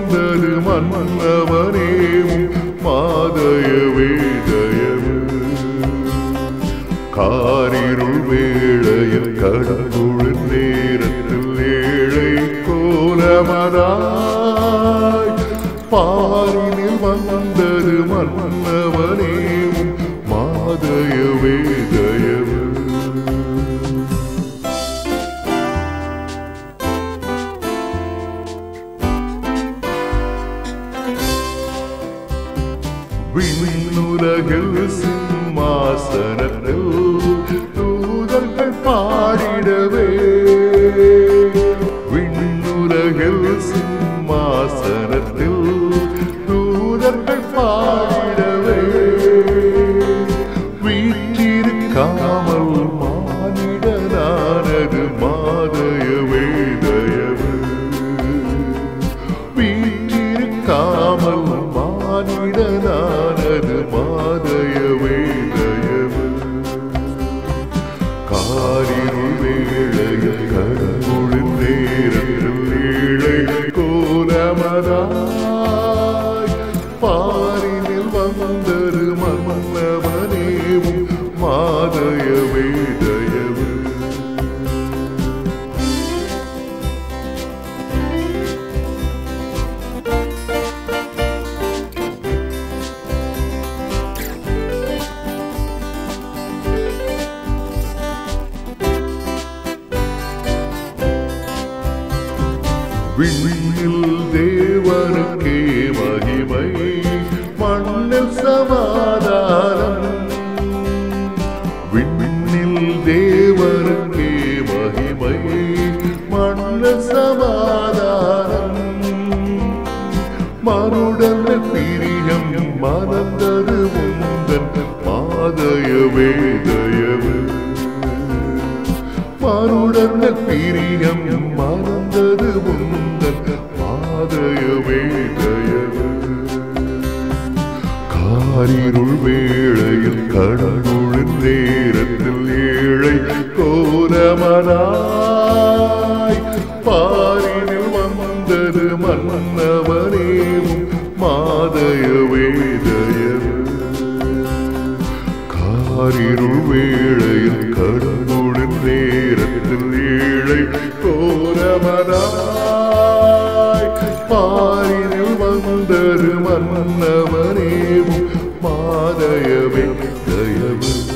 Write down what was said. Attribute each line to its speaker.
Speaker 1: வந்தது மன்னவனேவும் மாதயவே தயவு காரிருள் வேளையில் கடவுள் நேரத்தில் ஏழை கோலமதாய் பாரினில் வந்தது மன்னவனேவும் மாதயவே தயவு விண்ணுலகில் சிம்மாசனத்தில் தூதர்கள் பாடிடவே விண்ணுலகில் சிம்மாசனத்தில் தூதர்கள் பாடிடவே வீற்றிருக்காமல் மானிடனானது மாதயவே தயவு வீற்றிருக்காமல் மானிடனானது மாதயவே தயவு காரிருள் வேளையில் கடவுளின் நேரத்தில் ஏழை கோலமதாய் பாரினில் வந்தது மன்னவனேவும் மாதயவே தயவு விண்ணில் தேவனுக்கே மகிமை மண்ணில் சமாதானம் விண்ணில் தேவனுக்கே மகிமை மண்ணில் சமாதானம் மருடன பிரியம் மறந்தது உந்தன் மாதயவே தயவு மருடன பிரியம் மறந்தது உந்தன் மாதயவே தயவு காரிருள் வேளையில் கடவுளின் நேரத்தில் ஏழை கோரமனாய் பாரினில் வந்தது மன்னவனேவும் மாதயவே தயவு காரிருள் வேளையில் கடவுளின் நேரத்தில் ஏழை கோரமனாய் பாரினில் வந்தது மன்னவனேவும் மாதயவே தயவு